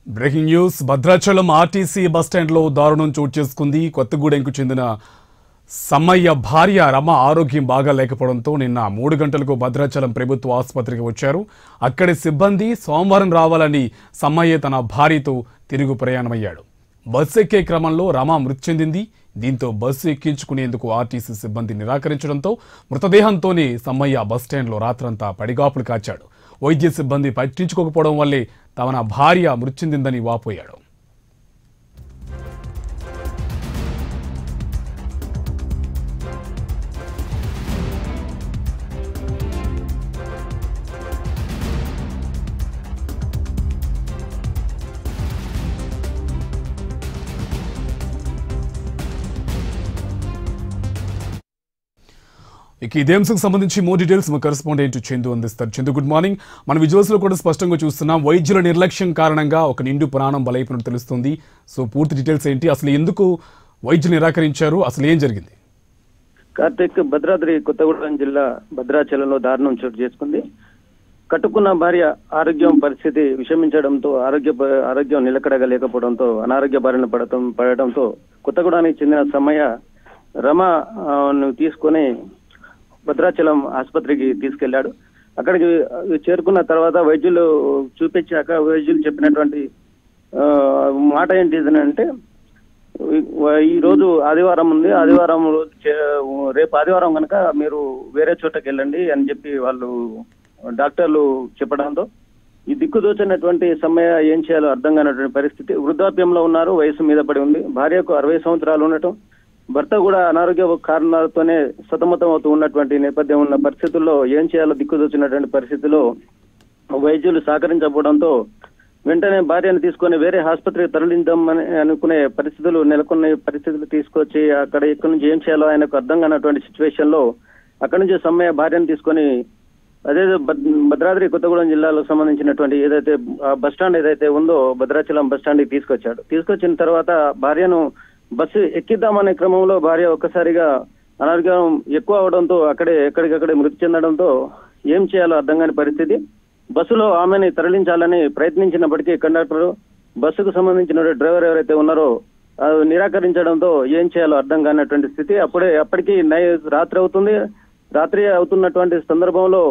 Breaking news Bhadrachalam RTC బస్టాండ్లో దారుణం చోటు చేసుకుంది కొత్తగూడెంకు చెందిన సమ్మయ్య భార్య రమ ఆరోగ్యం బాగా లేకపోవడంతో నిన్న మూడు గంటలకు భద్రాచలం ప్రభుత్వ ఆసుపత్రికి వచ్చారు అక్కడి సిబ్బంది సోమవారం రావాలని సమ్మయ్య తన భార్యతో తిరుగు ప్రయాణమయ్యాడు బస్సు ఎక్కే క్రమంలో రమ మృతి చెందింది దీంతో బస్సు ఎక్కించుకునేందుకు ఆర్టీసీ సిబ్బంది నిరాకరించడంతో మృతదేహంతోనే సమ్మయ్య బస్టాండ్లో రాత్రంతా పడిగాపులు కాచాడు వైద్య సిబ్బంది పట్టించుకోకపోవడం వల్లే తన భార్య మృతి చెందిందని వాపోయాడు ఇక ఇదే అంశంకి సంబంధించి మోర్ డీటెయిల్స్ మా కరెస్పాండెంట్ చందు అందిస్తారు చందు గుడ్ మార్నింగ్ మన విజువల్స్ లో కూడా స్పష్టంగా చూస్తున్నాం వైద్యుల నిర్లక్ష్యం కారణంగా ఒక నిండు ప్రాణం బలైపోయినట్టు తెలుస్తుంది సో పూర్తి డీటెయిల్స్ ఏంటి అసలు ఎందుకు వైద్యులు నిరాకరించారు అసలు ఏం జరిగింది కార్తీక్ భద్రాద్రి కొత్తగూడెం జిల్లా భద్రాచలంలో దారుణం చోటు చేసుకుంది కట్టుకున్న భార్య ఆరోగ్యం పరిస్థితి విషమించడంతో ఆరోగ్య ప- ఆరోగ్యం నిలకడగా లేకపోవడంతో అనారోగ్య బారిన పడటం పడటంతో కొత్తగూడానికి చెందిన సమయ రమ ఆ, ను తీసుకొని భద్రాచలం ఆసుపత్రికి తీసుకెళ్లాడు అక్కడికి ఆ, చేరుకున్న తర్వాత వైద్యులు చూపించాక వైద్యులు చెప్పినటువంటి ఆ, మాట ఏంటిది అంటే ఈ రోజు ఆదివారం ఉంది ఆదివారం రోజు చే- రేపు ఆదివారం కనుక మీరు వేరే చోటకి వెళ్ళండి అని చెప్పి వాళ్ళు డాక్టర్లు చెప్పడంతో ఈ దిక్కుదోచినటువంటి సమయ ఏం చేయాలో అర్థం కానటువంటి పరిస్థితి వృద్ధాప్యంలో ఉన్నారు వయసు మీద పడి ఉంది భార్యకు అరవై సంవత్సరాలు ఉండటం భర్త కూడా అనారోగ్య కారణాలతోనే సతమతం అవుతూ ఉన్నటువంటి నేపథ్యం ఉన్న పరిస్థితుల్లో ఏం చేయాలో దిక్కుదోచినటువంటి పరిస్థితిలో వైద్యులు సహకరించకపోవడంతో వెంటనే భార్యను తీసుకొని వేరే ఆసుపత్రికి తరలిద్దామని అనుకునే పరిస్థితులు నెలకొన్న పరిస్థితులు తీసుకొచ్చి అక్కడ ఎక్కడి నుంచి ఏం చేయాలో ఆయనకు అర్థం కానటువంటి సిచ్యువేషన్ లో అక్కడి నుంచి సమ్మయ్య భార్యను తీసుకొని అదే భద్- భద్రాద్రి కొత్తగూడెం జిల్లాలో సంబంధించినటువంటి ఏదైతే ఆ బస్ స్టాండ్ ఏదైతే ఉందో భద్రాచలం బస్ స్టాండ్ కి తీసుకొచ్చాడు తీసుకొచ్చిన తర్వాత భార్యను బస్సు ఎక్కిద్దామనే క్రమంలో భార్య ఒక్కసారిగా అనారోగ్యం ఎక్కువ అవడంతో అక్కడే ఎక్కడికక్కడే మృతి చెందడంతో ఏం చేయాలో అర్థం కాని పరిస్థితి బస్సులో ఆమెని తరలించాలని ప్రయత్నించినప్పటికీ కండక్టర్ బస్సుకు సంబంధించిన డ్రైవర్ ఎవరైతే ఉన్నారో ఆ, నిరాకరించడంతో ఏం చేయాలో అర్థం కానటువంటి స్థితి అప్పుడే అప్పటికి నై రాత్రి అవుతుంది రాత్రి అవుతున్నటువంటి సందర్భంలో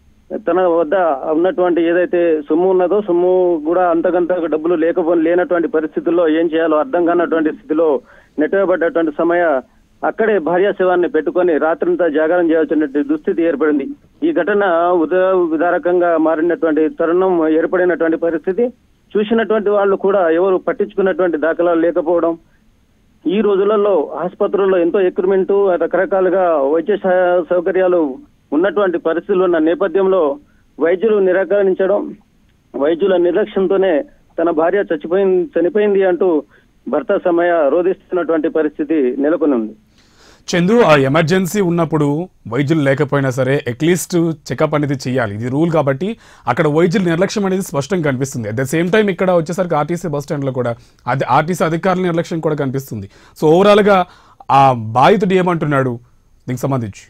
తన వద్ద ఉన్నటువంటి ఏదైతే సొమ్ము ఉన్నదో సొమ్ము కూడా అంతకంత డబ్బులు లేకపో లేనటువంటి పరిస్థితుల్లో ఏం చేయాలో అర్థం కానటువంటి స్థితిలో నెట్టవేయబడ్డటువంటి సమయ అక్కడే భార్యా శవాన్ని పెట్టుకొని రాత్రంతా జాగారం చేయాల్సినటువంటి దుస్థితి ఏర్పడింది ఈ ఘటన ఉదయ విదారకంగా మారినటువంటి తరుణం ఏర్పడినటువంటి పరిస్థితి చూసినటువంటి వాళ్ళు కూడా ఎవరు పట్టించుకున్నటువంటి దాఖలాలు లేకపోవడం ఈ రోజులలో ఆసుపత్రుల్లో ఎంతో ఎక్విప్మెంట్ రకరకాలుగా వైద్య సహ- సౌకర్యాలు ఉన్నటువంటి పరిస్థితులు ఉన్న నేపథ్యంలో వైద్యులు నిరాకరించడం వైద్యుల నిర్లక్ష్యంతోనే తన భార్య చచ్చిపోయింది చనిపోయింది అంటూ భర్త సమయ రోధిస్తున్నటువంటి పరిస్థితి నెలకొని ఉంది చందు ఆ ఎమర్జెన్సీ ఉన్నప్పుడు వైద్యులు లేకపోయినా సరే అట్లీస్ట్ చెకప్ అనేది చేయాలి ఇది రూల్ కాబట్టి అక్కడ వైద్యుల నిర్లక్ష్యం అనేది స్పష్టంగా కనిపిస్తుంది అట్ ద సేమ్ టైం ఇక్కడ వచ్చేసరికి ఆర్టీసీ బస్ స్టాండ్లో కూడా అది ఆర్టీసీ అధికారుల నిర్లక్ష్యం కూడా కనిపిస్తుంది సో ఓవరాల్గా ఆ బాధితుడు ఏమంటున్నాడు దీనికి సంబంధించి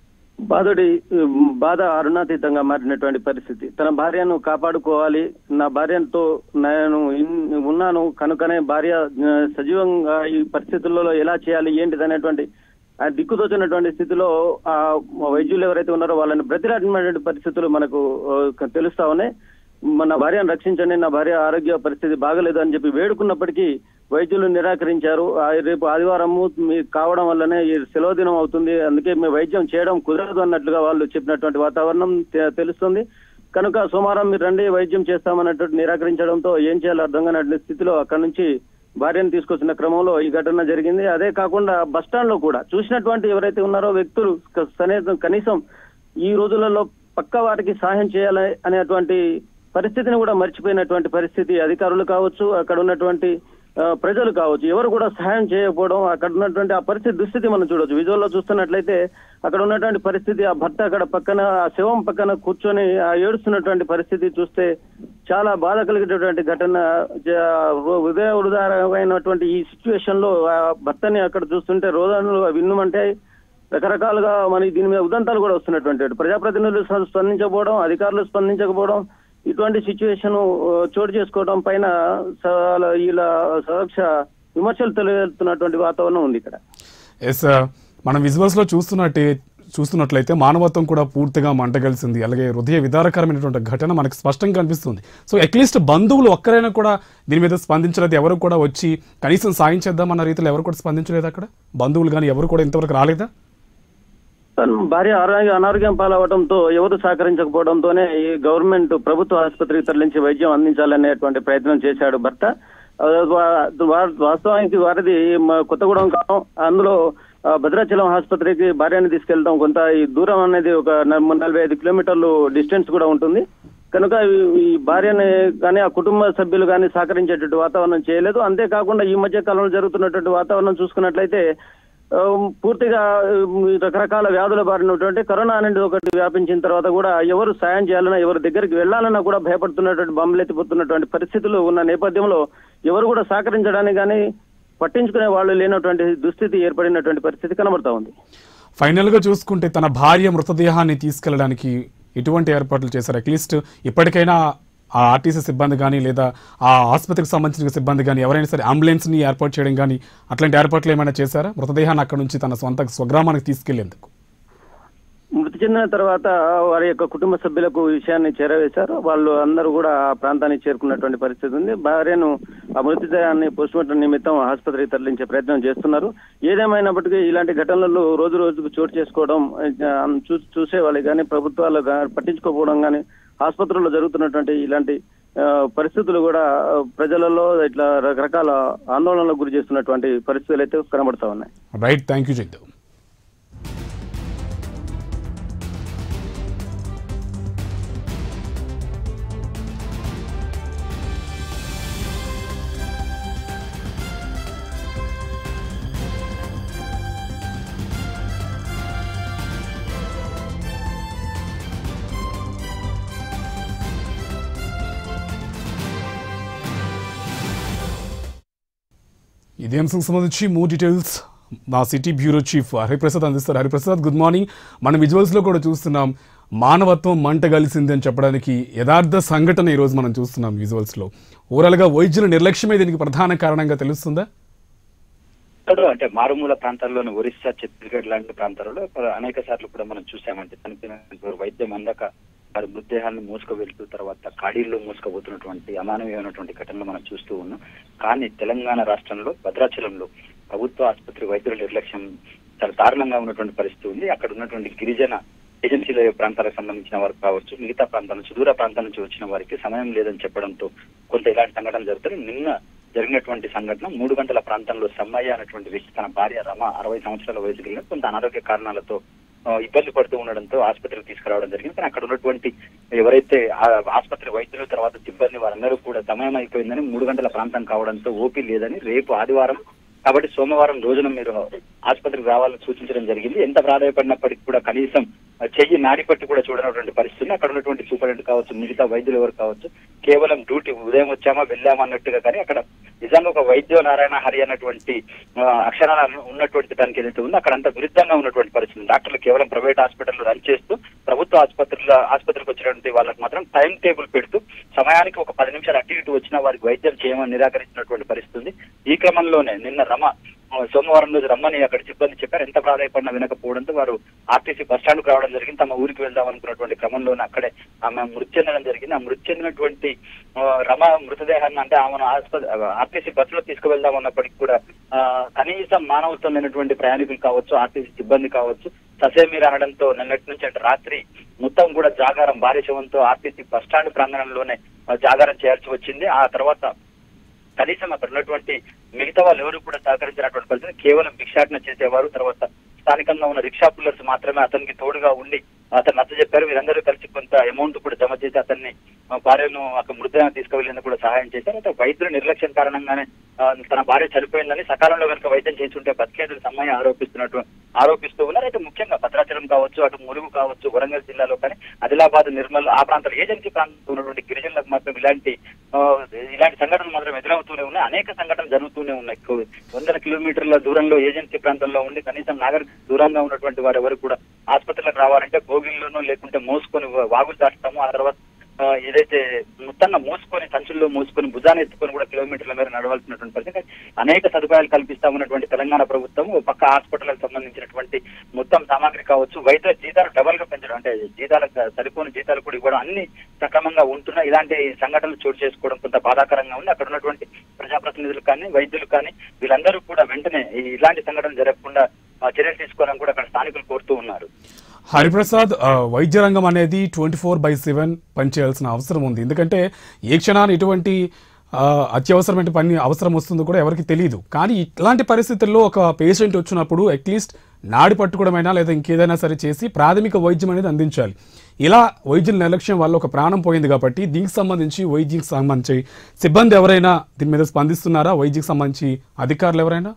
బాధుడి ఉమ్, బాధ అరుణాతీతంగా మారినటువంటి పరిస్థితి తన భార్యను కాపాడుకోవాలి నా భార్యతో నేను ఇన్- ఉన్నాను కనుకనే భార్య ఆ, సజీవంగా ఈ పరిస్థితులలో ఎలా చేయాలి ఏంటిది అనేటువంటి ఆ దిక్కుతోచినటువంటి స్థితిలో ఆ వైద్యులు ఎవరైతే ఉన్నారో వాళ్ళని బ్రతిలాడినటువంటి పరిస్థితులు మనకు ఆ, తెలుస్తా ఉన్నాయి మన భార్యను రక్షించండి నా భార్య ఆరోగ్య పరిస్థితి బాగలేదు అని చెప్పి వేడుకున్నప్పటికీ వైద్యులు నిరాకరించారు ఆ రేపు ఆదివారం మీకు కావడం వల్లనే ఈ సెలవు దినం అవుతుంది అందుకే మీ వైద్యం చేయడం కుదరదు అన్నట్లుగా వాళ్ళు చెప్పినటువంటి వాతావరణం తె- తెలుస్తుంది కనుక సోమవారం మీరు రండి వైద్యం చేస్తామన్నట్టు నిరాకరించడంతో ఏం చేయాలో అర్థం కానటువంటి స్థితిలో అక్కడి నుంచి భార్యను తీసుకొచ్చిన క్రమంలో ఈ ఘటన జరిగింది అదే కాకుండా బస్ స్టాండ్ లో కూడా చూసినటువంటి ఎవరైతే ఉన్నారో వ్యక్తులు క- కనీసం- కనీసం ఈ రోజులలో పక్క వారికి సహాయం చేయాలి అనేటువంటి పరిస్థితిని కూడా మర్చిపోయినటువంటి పరిస్థితి అధికారులు కావచ్చు అక్కడ ఉన్నటువంటి ఆ, ప్రజలు కావచ్చు ఎవరు కూడా సహాయం చేయకపోవడం అక్కడ ఉన్నటువంటి ఆ పరిస్థితి దుస్థితి మనం చూడొచ్చు విజువల్ లో చూస్తున్నట్లయితే అక్కడ ఉన్నటువంటి పరిస్థితి ఆ భర్త అక్కడ పక్కన ఆ శవం పక్కన కూర్చొని ఆ ఏడుస్తున్నటువంటి పరిస్థితి చూస్తే చాలా బాధ కలిగేటటువంటి ఘటన జ- హృదయ ఉదారమైనటువంటి ఈ సిచ్యువేషన్ లో ఆ భర్తని అక్కడ చూస్తుంటే రోదనలు విన్నుమంటే రకరకాలుగా మనకి దీని మీద ఉదంతాలు కూడా వస్తున్నటువంటి ప్రజాప్రతినిధులు స్ప- స్పందించకపోవడం అధికారులు స్పందించకపోవడం ఇటువంటి సిచ్యువేషన్ చోటు చేసుకోవడం పైన చాలా ఇలా సురక్ష విమర్శలు తెలియతున్నటువంటి వాతావరణం ఉంది ఇక్కడ ఎస్ మనం విజువల్స్ లో చూస్తున్నట్టే చూస్తున్నట్లయితే మానవత్వం కూడా పూర్తిగా మంటగలిసింది అలాగే హృదయ విదారకరమైనటువంటి ఘటన మనకు స్పష్టంగా కనిపిస్తుంది సో అట్లీస్ట్ బంధువులు ఒక్కరైనా కూడా దీని మీద స్పందించలేదు ఎవరు కూడా వచ్చి కనీసం సాయం చేద్దామన్న రీతిలో ఎవరు కూడా స్పందించలేదు అక్కడ బంధువులు కానీ ఎవరు కూడా ఇంతవరకు రాలేదా తన భార్య ఆరోగ్య అనారోగ్యం పాలవడంతో ఎవరు సహకరించకపోవడంతోనే ఈ గవర్నమెంట్ ప్రభుత్వ ఆసుపత్రికి తరలించి వైద్యం అందించాలనేటువంటి ప్రయత్నం చేశాడు భర్త ఆ, వా- వా- వాస్తవానికి వారిది మ- కొత్తగూడెం కావడం అందులో ఆ, భద్రాచలం ఆసుపత్రికి భార్యని తీసుకెళ్తాం కొంత ఈ దూరం అనేది ఒక న- నలభై ఐదు కిలోమీటర్లు డిస్టెన్స్ కూడా ఉంటుంది కనుక ఈ- ఈ భార్యని కానీ ఆ కుటుంబ సభ్యులు కానీ సహకరించేటటువంటి వాతావరణం చేయలేదు అంతేకాకుండా ఈ మధ్య కాలంలో జరుగుతున్నటువంటి వాతావరణం చూసుకున్నట్లయితే ఆ, పూర్తిగా ఉమ్, రకరకాల వ్యాధుల బారినటువంటి కరోనా అనేది ఒకటి వ్యాపించిన తర్వాత కూడా ఎవరు సాయం చేయాలన్నా ఎవరి దగ్గరికి వెళ్ళాలన్నా కూడా భయపడుతున్నటువంటి బొమ్మలెత్తిపోతున్నటువంటి పరిస్థితులు ఉన్న నేపథ్యంలో ఎవరు కూడా సహకరించడానికి కానీ పట్టించుకునే వాళ్ళు లేనటువంటి దుస్థితి ఏర్పడినటువంటి పరిస్థితి కనబడతా ఉంది ఫైనల్ గా చూసుకుంటే తన భార్య మృతదేహాన్ని తీసుకెళ్ళడానికి ఎటువంటి ఏర్పాట్లు చేశారు అట్లీస్ట్ ఇప్పటికైనా ఆ ఆర్టీసీ సిబ్బంది కానీ లేదా ఆ ఆసుపత్రికి సంబంధించిన సిబ్బంది కానీ ఎవరైనా సరే అంబులెన్స్ ని ఏర్పాటు చేయడం కానీ అట్లాంటి ఏర్పాట్లు ఏమైనా చేశారా మృతదేహాన్ని అక్కడ నుంచి తన సొంత స్వగ్రామానికి తీసుకెళ్లేందుకు మృతి చెందిన తర్వాత వారి యొక్క కుటుంబ సభ్యులకు ఈ విషయాన్ని చేరవేశారు వాళ్ళు అందరూ కూడా ఆ ప్రాంతానికి చేరుకున్నటువంటి పరిస్థితి ఉంది భార్యను ఆ మృతదేహాన్ని పోస్ట్మార్టం నిమిత్తం ఆసుపత్రికి తరలించే ప్రయత్నం చేస్తున్నారు ఏదేమైనప్పటికీ ఇలాంటి ఘటనలు రోజు రోజుకు చోటు చేసుకోవడం ఆ, చూ- చూసే వాళ్ళు కానీ ప్రభుత్వాలు గా- పట్టించుకోకపోవడం కానీ ఆసుపత్రుల్లో జరుగుతున్నటువంటి ఇలాంటి ఆ, పరిస్థితులు కూడా ఆ, ప్రజలలో ఇట్లా రకరకాల ఆందోళనలకు గురి చేస్తున్నటువంటి పరిస్థితులు అయితే కనబడతా ఉన్నాయి రైట్ థ్యాంక్ యూ జైదేవ్ ఇదే అంశం సంబంధించి మోర్ డీటెయిల్స్ మా సిటీ బ్యూరో చీఫ్ హరిప్రసాద్ అందిస్తారు హరిప్రసాద్ గుడ్ మార్నింగ్ మన విజువల్స్ లో కూడా చూస్తున్నాం మానవత్వం మంట కలిసింది అని చెప్పడానికి యథార్థ సంఘటన ఈ రోజు మనం చూస్తున్నాం విజువల్స్ లో ఓవరాల్ గా వైద్యుల నిర్లక్ష్యమే దీనికి ప్రధాన కారణంగా తెలుస్తుందా ఇక్కడ అంటే మారుమూల ప్రాంతాల్లోని ఒరిస్సా ఛత్తీస్గఢ్ లాంటి ప్రాంతాలలో అనేక సార్లు కూడా మనం చూసామంటే చనిపోయిన వైద్యం అందక వారి మృతదేహాలను మోసుకు వెళ్తూ తర్వాత కాడీల్లో మోసుకుపోతున్నటువంటి అమానవీయమైనటువంటి ఘటనలు మనం చూస్తూ ఉన్నాం కానీ తెలంగాణ రాష్ట్రంలో భద్రాచలంలో ప్రభుత్వ ఆసుపత్రి వైద్యుల నిర్లక్ష్యం చాలా దారుణంగా ఉన్నటువంటి పరిస్థితి ఉంది అక్కడ ఉన్నటువంటి గిరిజన ఏజెన్సీల ప్రాంతాలకు సంబంధించిన వారు కావచ్చు మిగతా ప్రాంతాల నుంచి దూర ప్రాంతాల నుంచి వచ్చిన వారికి సమయం లేదని చెప్పడంతో కొంత ఇలాంటి సంఘటన జరుగుతుంది నిన్న జరిగినటువంటి సంఘటన మూడు గంటల ప్రాంతంలో సమ్మయ్య అనేటువంటి వ్యక్తి తన భార్య రమ అరవై సంవత్సరాల వయసు కలిగిన కొంత అనారోగ్య కారణాలతో ఆ, ఇబ్బంది పడుతూ ఉండడంతో ఆసుపత్రికి తీసుకురావడం జరిగింది కానీ అక్కడ ఉన్నటువంటి ఎవరైతే ఆ ఆసుపత్రి వైద్యులు తర్వాత సిబ్బంది వారందరూ కూడా సమయం అయిపోయిందని మూడు గంటల ప్రాంతం కావడంతో ఓపీ లేదని రేపు ఆదివారం కాబట్టి సోమవారం రోజున మీరు ఆసుపత్రికి రావాలని సూచించడం జరిగింది ఎంత ప్రాధాయపడినప్పటికీ కూడా కనీసం ఆ, చెయ్యి నాడిపట్టి కూడా చూడనటువంటి పరిస్థితి అక్కడ ఉన్నటువంటి సూపరింటెండెంట్ కావచ్చు మిగతా వైద్యులు ఎవరు కావచ్చు కేవలం డ్యూటీ ఉదయం వచ్చామా వెళ్ళామా అన్నట్టుగా కానీ అక్కడ నిజంగా ఒక వైద్య నారాయణ హరి అన్నటువంటి ఆ, అక్షరాలు ఉన్నటువంటి దానికి ఏదైతే ఉందో అక్కడ అంత విరుద్ధంగా ఉన్నటువంటి పరిస్థితి డాక్టర్లు కేవలం ప్రైవేట్ హాస్పిటల్ రన్ చేస్తూ ప్రభుత్వ ఆసుపత్రుల ఆసుపత్రికి వచ్చినటువంటి వాళ్ళకి మాత్రం టైం టేబుల్ పెడుతూ సమయానికి ఒక పది నిమిషాలు అటు ఇటు వచ్చినా వారికి వైద్యం చేయమని నిరాకరించినటువంటి పరిస్థితి ఉంది ఈ క్రమంలోనే నిన్న రమ ఆ, సోమవారం రోజు రమ్మని అక్కడ సిబ్బంది చెప్పారు ఎంత ప్రాధాయపడినా వినకపోవడంతో వారు ఆర్టీసీ బస్ స్టాండ్ కు రావడం జరిగింది తమ ఊరికి వెళ్దాం అనుకున్నటువంటి క్రమంలోనే అక్కడే ఆమె మృతి చెందడం జరిగింది ఆ మృతి చెందినటువంటి ఆ, రమ మృతదేహాన్ని అంటే ఆమెను ఆసుపత్రి ఆర్టీసీ బస్సులో తీసుకువెళ్దాం అన్నప్పటికీ కూడా ఆ, కనీసం మానవత్వం లేనటువంటి ప్రయాణికులు కావచ్చు ఆర్టీసీ సిబ్బంది కావచ్చు ససేమీర్ అనడంతో నిన్నటి నుంచి అంటే రాత్రి మొత్తం కూడా జాగారం భారీ శవంతో ఆర్టీసీ బస్ స్టాండ్ ప్రాంగణంలోనే ఆ, జాగారం చేయాల్సి వచ్చింది ఆ తర్వాత కనీసం అక్కడ ఉన్నటువంటి మిగతా వాళ్ళు ఎవరు కూడా సహకరించినటువంటి పరిస్థితి కేవలం భిక్షాటన చేసేవారు తర్వాత స్థానికంగా ఉన్న రిక్షా పుల్లర్స్ మాత్రమే అతనికి తోడుగా ఉండి అతను నచ్చ చెప్పారు వీరందరూ కలిసి కొంత అమౌంట్ కూడా జమ చేసి అతన్ని ఆ, భార్యను అక్కడ మృతదేహం తీసుకువెళ్ళేందుకు కూడా సహాయం చేశారు అయితే వైద్యుల నిర్లక్ష్యం కారణంగానే ఆ, తన భార్య చనిపోయిందని సకాలంలో కనుక వైద్యం చేస్తుంటే బతికేదులు సమ్మయ్య ఆరోపిస్తున్నట్టు ఆరోపిస్తూ ఉన్నారు అయితే ముఖ్యంగా భద్రాచలం కావచ్చు అటు ములుగు కావచ్చు వరంగల్ జిల్లాలో కానీ ఆదిలాబాద్ నిర్మల్ ఆ ప్రాంతాలు ఏజెన్సీ ప్రాంతంలో ఉన్నటువంటి గిరిజనులకు మాత్రం ఇలాంటి ఆ, ఇలాంటి సంఘటనలు మాత్రం ఎదురవుతూనే ఉన్నాయి అనేక సంఘటనలు జరుగుతూనే ఉన్నాయి కో- వందల కిలోమీటర్ల దూరంలో ఏజెన్సీ ప్రాంతంలో ఉండి కనీసం నాగర్ దూరంగా ఉన్నటువంటి వారు ఎవరు కూడా ఆసుపత్రులకు రావాలంటే భోగిల్లోనూ లేకుంటే మోసుకొని వాగులు దాటుతాము ఆ తర్వాత ఆ, ఏదైతే మొత్తంగా మోసుకొని సంచుల్లో మోసుకొని భుజాన్ని ఎత్తుకొని కూడా కిలోమీటర్ల మేర నడవాల్సినటువంటి పరిస్థితి అనేక సదుపాయాలు కల్పిస్తా ఉన్నటువంటి తెలంగాణ ప్రభుత్వం ఓ పక్క హాస్పిటల్కి సంబంధించినటువంటి మొత్తం సామాగ్రి కావచ్చు వైద్య జీతాలు డబల్ గా పెంచడం అంటే జీతాలకు సరిపోని జీతాలు కూడా ఇవ్వడం అన్ని సక్రమంగా ఉంటున్నా ఇలాంటి సంఘటనలు చోటు చేసుకోవడం కొంత బాధాకరంగా ఉంది అక్కడ ఉన్నటువంటి ప్రజాప్రతినిధులు కానీ వైద్యులు కానీ వీళ్ళందరూ కూడా వెంటనే ఈ- ఇలాంటి సంఘటనలు జరగకుండా ఆ, చర్యలు తీసుకోవాలని కూడా అక్కడ స్థానికులు కోరుతూ ఉన్నారు హరిప్రసాద్ ఆ, వైద్య రంగం అనేది ట్వంటీ ఫోర్ బై సెవెన్ పనిచేయాల్సిన అవసరం ఉంది ఎందుకంటే ఏ క్షణాన్ని ఇటువంటి ఆ, అత్యవసరమైన పని అవసరం వస్తుందో కూడా ఎవరికి తెలియదు కానీ ఇట్లాంటి పరిస్థితుల్లో ఒక పేషెంట్ వచ్చినప్పుడు అట్లీస్ట్ నాడి పట్టుకోవడమైనా లేదా ఇంకేదైనా సరే చేసి ప్రాథమిక వైద్యం అనేది అందించాలి ఇలా వైద్యుల నిర్లక్ష్యం వల్ల ఒక ప్రాణం పోయింది కాబట్టి దీనికి సంబంధించి వైద్యకి సంబంధించి సిబ్బంది ఎవరైనా దీని మీద స్పందిస్తున్నారా వైద్యకి సంబంధించి అధికారులు ఎవరైనా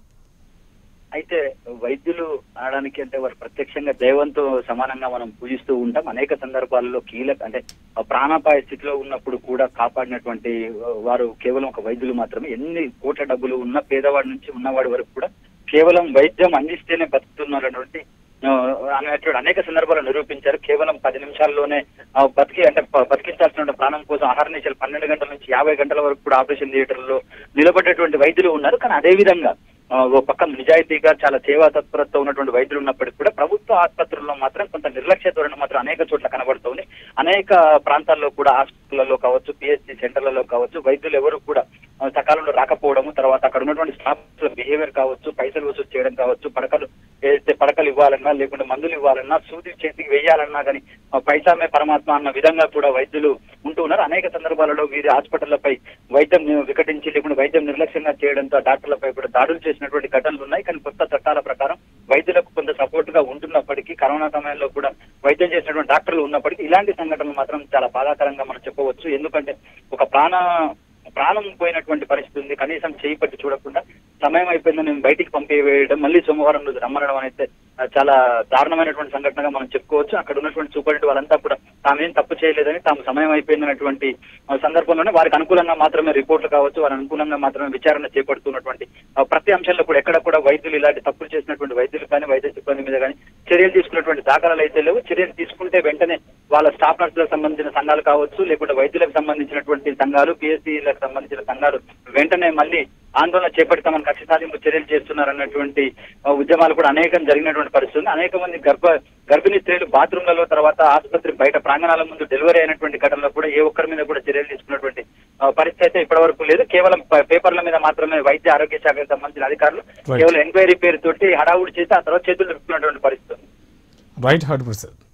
అయితే వైద్యులు అనడానికి అంటే వారు ప్రత్యక్షంగా దైవంతో సమానంగా మనం పూజిస్తూ ఉంటాం అనేక సందర్భాలలో కీలక అంటే ఆ ప్రాణాపాయ స్థితిలో ఉన్నప్పుడు కూడా కాపాడినటువంటి వారు కేవలం ఒక వైద్యులు మాత్రమే ఎన్ని కోట్ల డబ్బులు ఉన్న పేదవాడి నుంచి ఉన్నవాడి వరకు కూడా కేవలం వైద్యం అందిస్తేనే బతుకుతున్నటువంటి ఆ, అనేటువంటి అనేక సందర్భాలు నిరూపించారు కేవలం పది నిమిషాల్లోనే ఆ, బతికి అంటే ప- బతికించాల్సిన ప్రాణం కోసం ఆహార పన్నెండు గంటల నుంచి యాభై గంటల వరకు కూడా ఆపరేషన్ థియేటర్లో నిలబడేటువంటి వైద్యులు ఉన్నారు కానీ అదే విధంగా ఆ, ఓ పక్క నిజాయితీగా చాలా సేవా తత్పరత ఉన్నటువంటి వైద్యులు ఉన్నప్పటికీ కూడా ప్రభుత్వ ఆసుపత్రుల్లో మాత్రం కొంత నిర్లక్ష్య ధోరణి మాత్రం అనేక చోట్ల కనబడుతోంది అనేక ప్రాంతాల్లో కూడా హాస్పిటల్లో కావచ్చు పిహెచ్సి సెంటర్లలో కావచ్చు వైద్యులు ఎవరు కూడా ఆ, సకాలంలో రాకపోవడము తర్వాత అక్కడ ఉన్నటువంటి స్టాఫ్ బిహేవియర్ కావచ్చు పైసలు వసూలు చేయడం కావచ్చు పడకలు ఏదైతే పడకలు ఇవ్వాలన్నా లేకుంటే మందులు ఇవ్వాలన్నా సూది చేతికి వేయాలన్నా కానీ పైసామే పరమాత్మ అన్న విధంగా కూడా వైద్యులు ఉంటూ ఉన్నారు అనేక సందర్భాలలో వీరి హాస్పిటళ్లపై వైద్యం వికటించి లేకుండా వైద్యం నిర్లక్ష్యంగా చేయడంతో ఆ డాక్టర్లపై కూడా దాడులు చేసినటువంటి ఘటనలు ఉన్నాయి కానీ కొత్త చట్టాల ప్రకారం వైద్యులకు కొంత సపోర్ట్ గా ఉంటున్నప్పటికీ కరోనా సమయంలో కూడా వైద్యం చేసినటువంటి డాక్టర్లు ఉన్నప్పటికీ ఇలాంటి సంఘటనలు మాత్రం చాలా బాధాకరంగా మనం చెప్పవచ్చు ఎందుకంటే ఒక ప్రాణ ప్రాణం పోయినటువంటి పరిస్థితి ఉంది కనీసం చేయి పట్టి చూడకుండా సమయం అయిపోయిందని నేను బయటికి పంపివేయడం మళ్ళీ సోమవారం రోజు రమ్మనడం అనేది ఆ, చాలా దారుణమైనటువంటి సంఘటనగా మనం చెప్పుకోవచ్చు అక్కడ ఉన్నటువంటి సూపరింటెండెంట్ వాళ్ళంతా కూడా తామేం తప్పు చేయలేదని తాము సమయం అయిపోయిందన్నటువంటి ఆ, సందర్భంలోనే వారికి అనుకూలంగా మాత్రమే రిపోర్ట్లు కావచ్చు వారి అనుకూలంగా మాత్రమే విచారణ చేపడుతున్నటువంటి ఆ, ప్రతి అంశంలో కూడా ఎక్కడ కూడా వైద్యులు ఇలాంటి తప్పులు చేసినటువంటి వైద్యులు కానీ వైద్య సిబ్బంది మీద కానీ చర్యలు తీసుకున్నటువంటి దాఖలాలు అయితే లేవు చర్యలు తీసుకుంటే వెంటనే వాళ్ళ స్టాఫ్ నర్సులకు సంబంధించిన సంఘాలు కావచ్చు లేకుంటే వైద్యులకు సంబంధించినటువంటి సంఘాలు పిఎస్సీలకు సంబంధించిన సంఘాలు వెంటనే మళ్ళీ ఆందోళన చేపడతామని కక్ష సాధింపు చర్యలు చేస్తున్నారన్నటువంటి ఆ, ఉద్యమాలు కూడా అనేకం జరిగినటువంటి పరిస్థితి ఉంది అనేక మంది గర్భ గర్భిణీ స్త్రీలు బాత్రూమ్లలో తర్వాత ఆసుపత్రి బయట ప్రాంగణాల ముందు డెలివరీ అయినటువంటి ఘటనలో కూడా ఏ ఒక్కరి మీద కూడా చర్యలు తీసుకున్నటువంటి ఆ, పరిస్థితి అయితే ఇప్పటి వరకు లేదు కేవలం ప- పేపర్ల మీద మాత్రమే వైద్య ఆరోగ్య శాఖకు సంబంధించిన అధికారులు Right. కేవలం ఎంక్వైరీ పేరుతోటి హడావుడి చేసి ఆ తర్వాత చేతులు నిలుపుతున్నటువంటి పరిస్థితి ఉంది. రైట్ హరిప్రసాద్